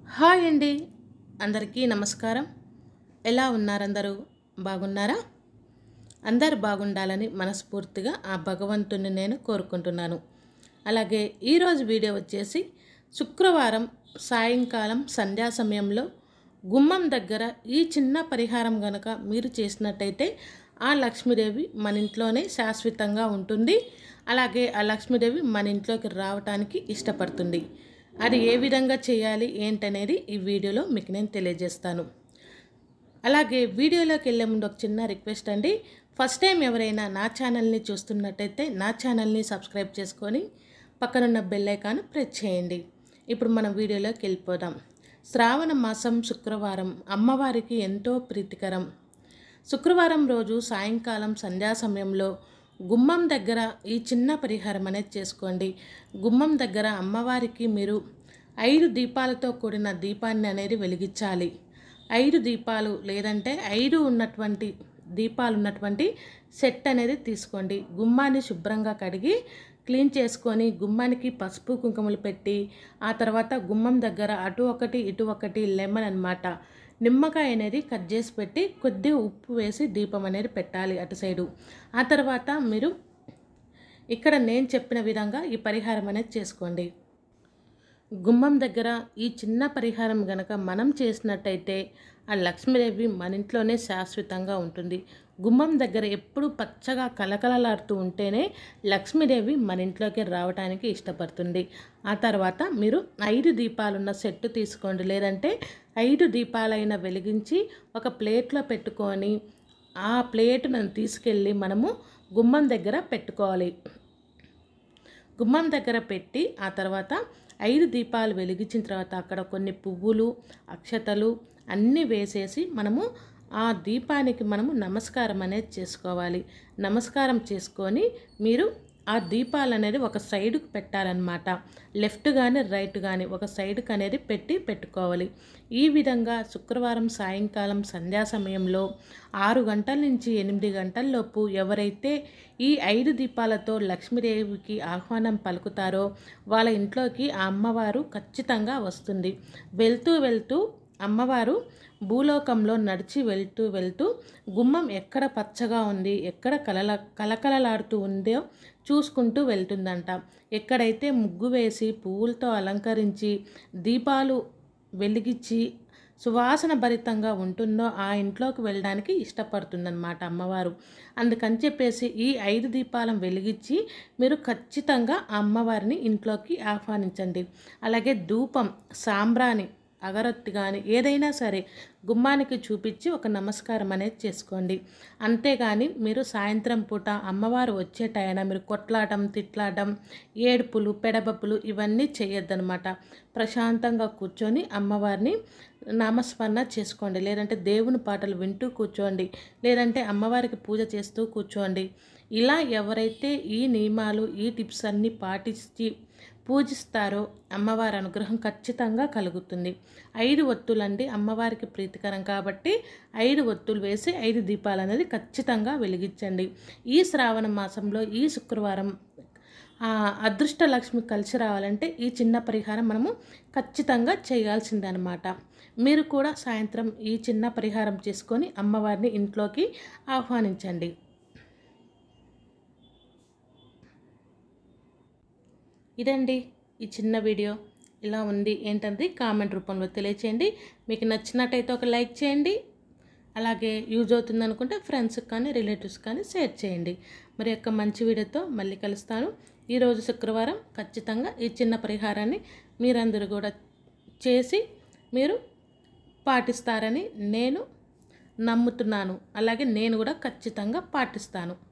hi అండి అందరికీ నమస్కారం ఎలా ఉన్నారు అందరూ బాగున్నారా అందరు బాగుండాలని మనస్ఫూర్తిగా ఆ భగవంతుని నేను కోరుకుంటున్నాను అలాగే ఈరోజు వీడియో వచ్చేసి శుక్రవారం సాయంకాలం సంధ్యా సమయంలో గుమ్మం దగ్గర ఈ చిన్న పరిహారం గనక మీరు చేసినట్టయితే ఆ లక్ష్మీదేవి మన ఇంట్లోనే శాశ్వతంగా ఉంటుంది అలాగే ఆ లక్ష్మీదేవి మన ఇంట్లోకి రావటానికి ఇష్టపడుతుంది అది ఏ విధంగా చేయాలి ఏంటనేది ఈ వీడియోలో మీకు నేను తెలియజేస్తాను అలాగే వీడియోలోకి వెళ్ళే ముందు ఒక చిన్న రిక్వెస్ట్ అండి ఫస్ట్ టైం ఎవరైనా నా ఛానల్ని చూస్తున్నట్టయితే నా ఛానల్ని సబ్స్క్రైబ్ చేసుకొని పక్కనున్న బెల్ ఐకాన్ ప్రెస్ చేయండి ఇప్పుడు మనం వీడియోలోకి వెళ్ళిపోదాం శ్రావణ మాసం శుక్రవారం అమ్మవారికి ఎంతో ప్రీతికరం శుక్రవారం రోజు సాయంకాలం సంధ్యా సమయంలో గుమ్మం దగ్గర ఈ చిన్న పరిహారం అనేది చేసుకోండి గుమ్మం దగ్గర అమ్మవారికి మీరు ఐదు దీపాలతో కూడిన దీపాన్ని అనేది వెలిగించాలి ఐదు దీపాలు లేదంటే ఐదు ఉన్నటువంటి దీపాలు ఉన్నటువంటి సెట్ అనేది తీసుకోండి గుమ్మాన్ని శుభ్రంగా కడిగి క్లీన్ చేసుకొని గుమ్మానికి పసుపు కుంకుమలు పెట్టి ఆ తర్వాత గుమ్మం దగ్గర అటు ఒకటి ఇటు ఒకటి లెమన్ అన్నమాట నిమ్మకాయ అనేది కట్ చేసి పెట్టి కొద్దిగా ఉప్పు వేసి దీపం అనేది పెట్టాలి అటు సైడు ఆ తర్వాత మీరు ఇక్కడ నేను చెప్పిన విధంగా ఈ పరిహారం అనేది చేసుకోండి గుమ్మం దగ్గర ఈ చిన్న పరిహారం గనక మనం చేసినట్టయితే ఆ లక్ష్మీదేవి మన ఇంట్లోనే శాశ్వతంగా ఉంటుంది గుమ్మం దగ్గర ఎప్పుడు పచ్చగా కలకలలాడుతూ ఉంటేనే లక్ష్మీదేవి మన ఇంట్లోకి రావడానికి ఇష్టపడుతుంది ఆ తర్వాత మీరు ఐదు దీపాలున్న సెట్ తీసుకోండి లేదంటే ఐదు దీపాలైన వెలిగించి ఒక ప్లేట్లో పెట్టుకొని ఆ ప్లేట్ను తీసుకెళ్ళి మనము గుమ్మం దగ్గర పెట్టుకోవాలి గుమ్మం దగ్గర పెట్టి ఆ తర్వాత ఐదు దీపాలు వెలిగించిన తర్వాత అక్కడ కొన్ని పువ్వులు అక్షతలు అన్నీ వేసేసి మనము ఆ దీపానికి మనము నమస్కారం అనేది చేసుకోవాలి నమస్కారం చేసుకొని మీరు ఆ దీపాలు అనేది ఒక సైడ్కి పెట్టాలన్నమాట లెఫ్ట్ కానీ రైట్ కానీ ఒక సైడ్కి అనేది పెట్టి పెట్టుకోవాలి ఈ విధంగా శుక్రవారం సాయంకాలం సంధ్యా సమయంలో ఆరు గంటల నుంచి ఎనిమిది గంటల లోపు ఎవరైతే ఈ ఐదు దీపాలతో లక్ష్మీదేవికి ఆహ్వానం పలుకుతారో వాళ్ళ ఇంట్లోకి ఆ అమ్మవారు ఖచ్చితంగా వస్తుంది వెళ్తూ వెళ్తూ అమ్మవారు భూలోకంలో నడిచి వెళ్తూ వెళ్తూ గుమ్మం ఎక్కడ పచ్చగా ఉంది ఎక్కడ కలల కలకలలాడుతూ ఉందో చూసుకుంటూ వెళ్తుందంట ఎక్కడైతే ముగ్గు వేసి పువ్వులతో అలంకరించి దీపాలు వెలిగించి సువాసన భరితంగా ఉంటుందో ఆ ఇంట్లోకి వెళ్ళడానికి ఇష్టపడుతుందన్నమాట అమ్మవారు అందుకని చెప్పేసి ఈ ఐదు దీపాలను వెలిగించి మీరు ఖచ్చితంగా ఆ అమ్మవారిని ఇంట్లోకి ఆహ్వానించండి అలాగే ధూపం సాంబ్రాణి అగరత్తి కానీ ఏదైనా సరే గుమ్మానికి చూపించి ఒక నమస్కారం అనేది చేసుకోండి అంతేగాని మీరు సాయంత్రం పూట అమ్మవారు వచ్చే టైన మీరు కొట్లాడటం తిట్లాడటం ఏడుపులు పెడబప్పులు ఇవన్నీ చేయొద్దనమాట ప్రశాంతంగా కూర్చొని అమ్మవారిని నామస్మరణ చేసుకోండి లేదంటే దేవుని పాటలు వింటూ కూర్చోండి లేదంటే అమ్మవారికి పూజ చేస్తూ కూర్చోండి ఇలా ఎవరైతే ఈ నియమాలు ఈ టిప్స్ అన్నీ పాటించి పూజిస్తారో అమ్మవారి అనుగ్రహం ఖచ్చితంగా కలుగుతుంది ఐదు ఒత్తులండి అమ్మవారికి ప్రీతికరం కాబట్టి ఐదు ఒత్తులు వేసి ఐదు దీపాలు అనేది ఖచ్చితంగా వెలిగించండి ఈ శ్రావణ మాసంలో ఈ శుక్రవారం అదృష్ట లక్ష్మి కలిసి రావాలంటే ఈ చిన్న పరిహారం మనము ఖచ్చితంగా చేయాల్సిందనమాట మీరు కూడా సాయంత్రం ఈ చిన్న పరిహారం చేసుకొని అమ్మవారిని ఇంట్లోకి ఆహ్వానించండి ఇదండి ఈ చిన్న వీడియో ఇలా ఉంది ఏంటంటే కామెంట్ రూపంలో తెలియచేయండి మీకు నచ్చినట్టయితే ఒక లైక్ చేయండి అలాగే యూజ్ అవుతుంది అనుకుంటే ఫ్రెండ్స్కి కానీ రిలేటివ్స్ కానీ షేర్ చేయండి మరి యొక్క మంచి వీడియోతో మళ్ళీ కలుస్తాను ఈరోజు శుక్రవారం ఖచ్చితంగా ఈ చిన్న పరిహారాన్ని మీరందరూ కూడా చేసి మీరు పాటిస్తారని నేను నమ్ముతున్నాను అలాగే నేను కూడా ఖచ్చితంగా పాటిస్తాను